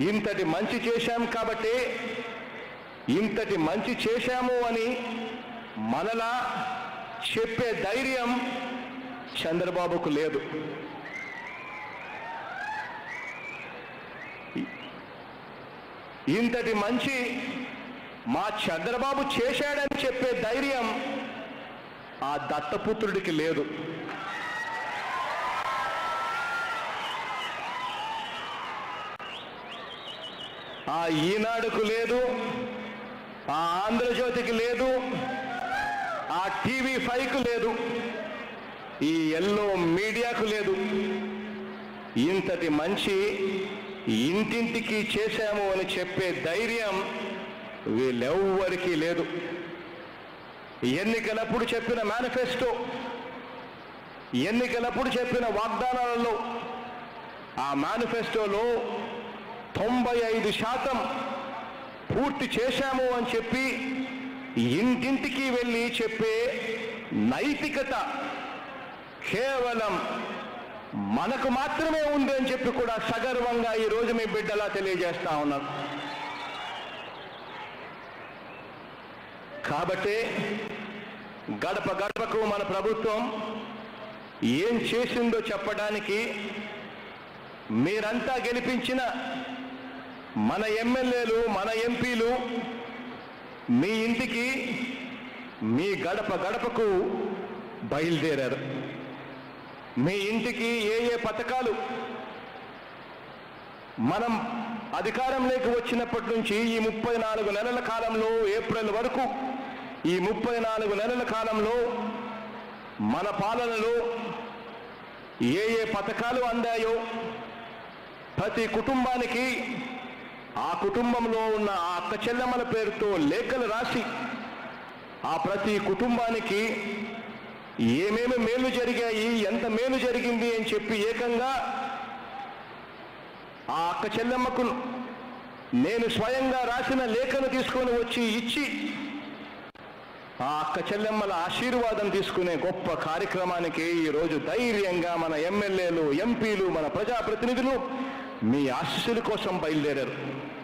ఇంతటి మంచి చేశాం కాబట్టి ఇంతటి మంచి చేశాము అని మనలా చెప్పే ధైర్యం చంద్రబాబుకు లేదు ఇంతటి మంచి మా చంద్రబాబు చేశాడని చెప్పే ధైర్యం ఆ దత్తపుత్రుడికి లేదు ఆ ఈనాడుకు లేదు ఆ ఆంధ్రజ్యోతికి లేదు ఆ టీవీ ఫైవ్కు లేదు ఈ ఎల్లో మీడియాకు లేదు ఇంతటి మంచి ఇంటింటికి చేశాము అని చెప్పే ధైర్యం వీళ్ళెవ్వరికీ లేదు ఎన్నికలప్పుడు చెప్పిన మేనిఫెస్టో ఎన్నికలప్పుడు చెప్పిన వాగ్దానాలలో ఆ మేనిఫెస్టోలో తొంభై ఐదు శాతం పూర్తి చేశాము అని చెప్పి ఇంటింటికి వెళ్ళి చెప్పే నైతికత కేవలం మనకు మాత్రమే ఉంది అని చెప్పి కూడా సగర్వంగా ఈ రోజు మీ బిడ్డలా తెలియజేస్తా ఉన్నాను కాబట్టి గడప గడపకు మన ప్రభుత్వం ఏం చేసిందో చెప్పడానికి మీరంతా గెలిపించిన మన ఎమ్మెల్యేలు మన ఎంపీలు మీ ఇంటికి మీ గడప గడపకు బయలుదేరారు మీ ఇంటికి ఏ ఏ పథకాలు మనం అధికారంలోకి వచ్చినప్పటి నుంచి ఈ ముప్పై నాలుగు నెలల కాలంలో ఏప్రిల్ వరకు ఈ ముప్పై నాలుగు నెలల కాలంలో మన పాలనలో ఏ ఏ పథకాలు అందాయో ప్రతి కుటుంబానికి ఆ కుటుంబంలో ఉన్న ఆ అక్క చెల్లెమ్మల పేరుతో లేఖలు రాసి ఆ ప్రతి కుటుంబానికి ఏమేమి మేలు జరిగాయి ఎంత మేలు జరిగింది అని చెప్పి ఏకంగా ఆ అక్క చెల్లెమ్మకు నేను స్వయంగా రాసిన లేఖను తీసుకొని వచ్చి ఇచ్చి ఆ అక్క చెల్లెమ్మల ఆశీర్వాదం తీసుకునే గొప్ప కార్యక్రమానికి ఈరోజు ధైర్యంగా మన ఎమ్మెల్యేలు ఎంపీలు మన ప్రజాప్రతినిధులు మీ ఆశీస్సుల కోసం బయలుదేరారు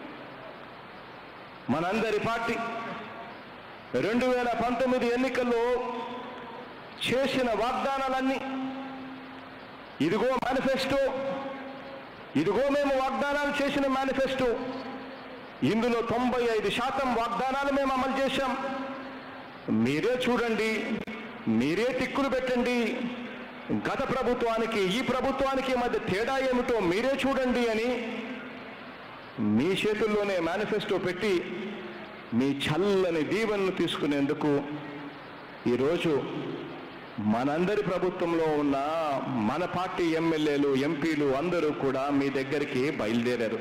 మనందరి పార్టీ రెండు వేల పంతొమ్మిది ఎన్నికల్లో చేసిన వాగ్దానాలన్నీ ఇదిగో మేనిఫెస్టో ఇదిగో మేము వాగ్దానాలు చేసిన మేనిఫెస్టో ఇందులో తొంభై ఐదు శాతం వాగ్దానాలు మేము అమలు చేశాం మీరే చూడండి మీరే టిక్కులు పెట్టండి గత ప్రభుత్వానికి ఈ ప్రభుత్వానికి మధ్య తేడా ఏమిటో మీరే చూడండి అని మీ చేతుల్లోనే మేనిఫెస్టో పెట్టి మీ చల్లని దీవెనలు తీసుకునేందుకు ఈరోజు మనందరి ప్రభుత్వంలో ఉన్న మన పార్టీ ఎమ్మెల్యేలు ఎంపీలు అందరూ కూడా మీ దగ్గరికి బయలుదేరారు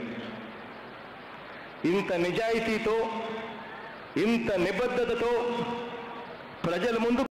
ఇంత నిజాయితీతో ఇంత నిబద్ధతతో ప్రజల ముందు